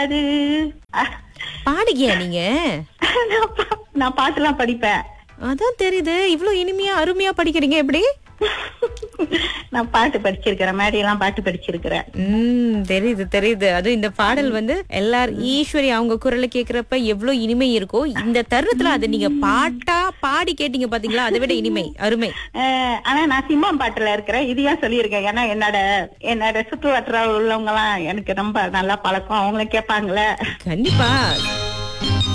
முடியாது அஹ், பாடுகியா நீங்க நான் பா- நான் பாட்டுலாம் படிப்பேன் அதான் தெரியுது இவ்ளோ இனிமையா அருமையா படிக்கிறீங்க எப்படி நான் பாட்டு படிச்சிருக்கிறேன் மேடையெல்லாம் பாட்டு படிச்சிருக்கிறேன் உம் தெரியுது தெரியுது அதுவும் இந்த பாடல் வந்து எல்லாரும் ஈஸ்வரி அவங்க குரலை கேக்குறப்ப எவ்வளவு இனிமை இருக்கோ இந்த தருணத்துல அதை நீங்க பாட்டா பாடி கேட்டீங்க பாத்தீங்களா அதை விட இனிமை அருமை அஹ், ஆனா நான் சிம்மம் பாட்டுல இருக்கிறேன் இது ஏன் சொல்லியிருக்கேன் ஏன்னா என்னோட என்னோட சுற்று வட்டார உள்ளவங்க எல்லாம் எனக்கு ரொம்ப நல்லா பழக்கம் அவங்களும் கேட்பாங்களே கண்டிப்பா